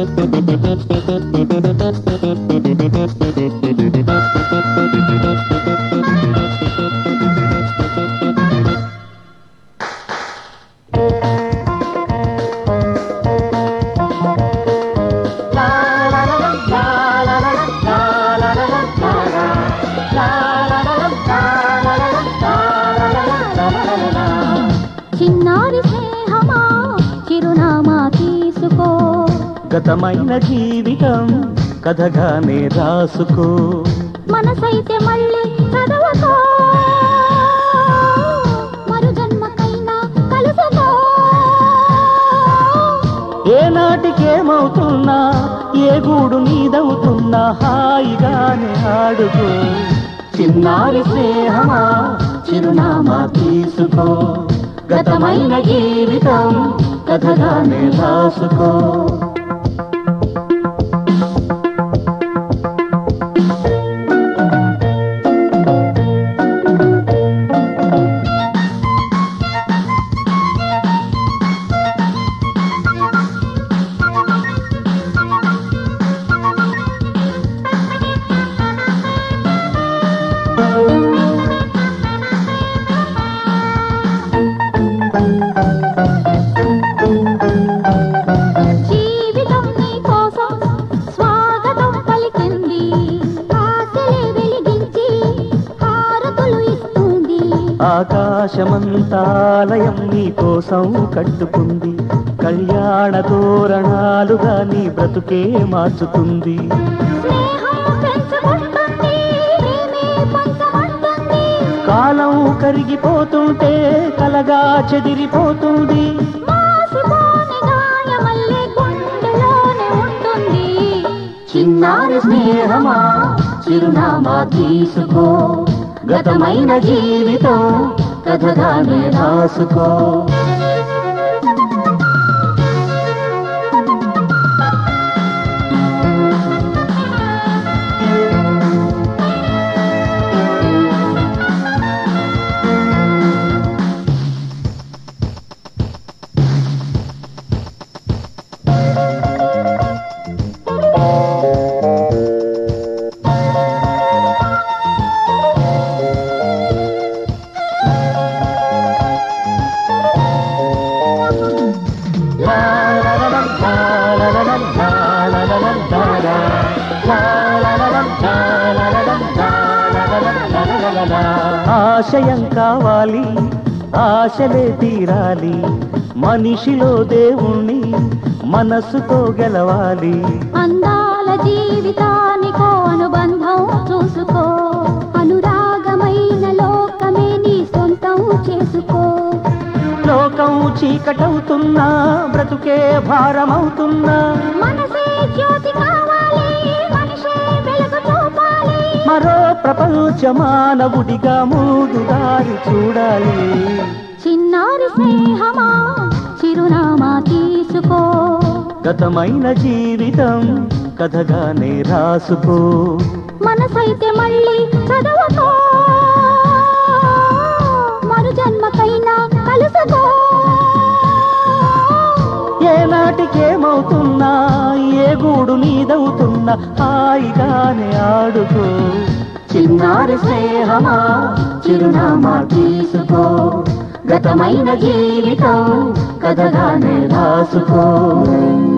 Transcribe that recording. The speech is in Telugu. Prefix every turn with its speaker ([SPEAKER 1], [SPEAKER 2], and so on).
[SPEAKER 1] చిన్నారి స్నేహమా చిరునామా తీసుకో
[SPEAKER 2] గతమైన జీవితం కథగానే రాసుకో
[SPEAKER 1] మనసైతే మళ్ళీ చదవకో మరు జన్మకైనా కలుసుకో
[SPEAKER 2] ఏనాటికేమవుతున్నా ఏ గూడు నీదవుతున్నా హాయిగానే ఆడుకో చిన్నారి స్నేహమా చిరునామా తీసుకో గతమైన జీవితం కథగానే రాసుకో
[SPEAKER 1] జీవితం నీ కోసం స్వాగతం పలికింది ఆశలే వెలిగించి హారతులు ఇస్తుంది
[SPEAKER 2] ఆకాశమంతాలయం నీ కోసం కట్టుకుంది కళ్యాణ తోరణాలుగా నీ బ్రతుకే మార్చుతుంది
[SPEAKER 1] స్నేహం పెంచుకుంటుంది ప్రేమే పంచమంటుంది
[SPEAKER 2] కాలం కరిగిపోతుంటే కలగా చెదిరిపోతుంది
[SPEAKER 1] మాసిపోని గాయమల్లే గుండెలోనే ఉంటుంది
[SPEAKER 2] చిన్నారి స్నేహమా చిరునామా తీసుకో గతమైన జీవితం కథగానే రాసుకో ఆశయం కావాలి ఆశలే తీరాలి మనిషిలో దేవుణ్ణి మనస్సుతో గెలవాలి
[SPEAKER 1] అందాల జీవితానికో అనుబంధం చూసుకో అనురాగమైన లోకమే నీ సొంతం చేసుకో
[SPEAKER 2] లోకం చీకటవుతున్నా బ్రతుకే భారమవుతున్నా
[SPEAKER 1] మనసే జ్యోతి కావాలి మనిషే వెలుగు చూపాలి
[SPEAKER 2] మరో ప్రపంచ మానవుడిగా మూడు దారి చూడాలి
[SPEAKER 1] చిన్నారి స్నేహమా చిరునామా తీసుకో
[SPEAKER 2] గతమైన జీవితం కథగానే రాసుకో
[SPEAKER 1] మనసైతే మళ్ళీ చదవకో మరు జన్మకైనా కలుసుకో
[SPEAKER 2] ఏనాటికేమవుతున్నా ఏ గూడు నీదవుతున్నా హాయిగానే ఆడుకో చిన్నారి స్నేహమా చిరునామా తీసుకో గతమైన జీవితం కథగానే రాసుకో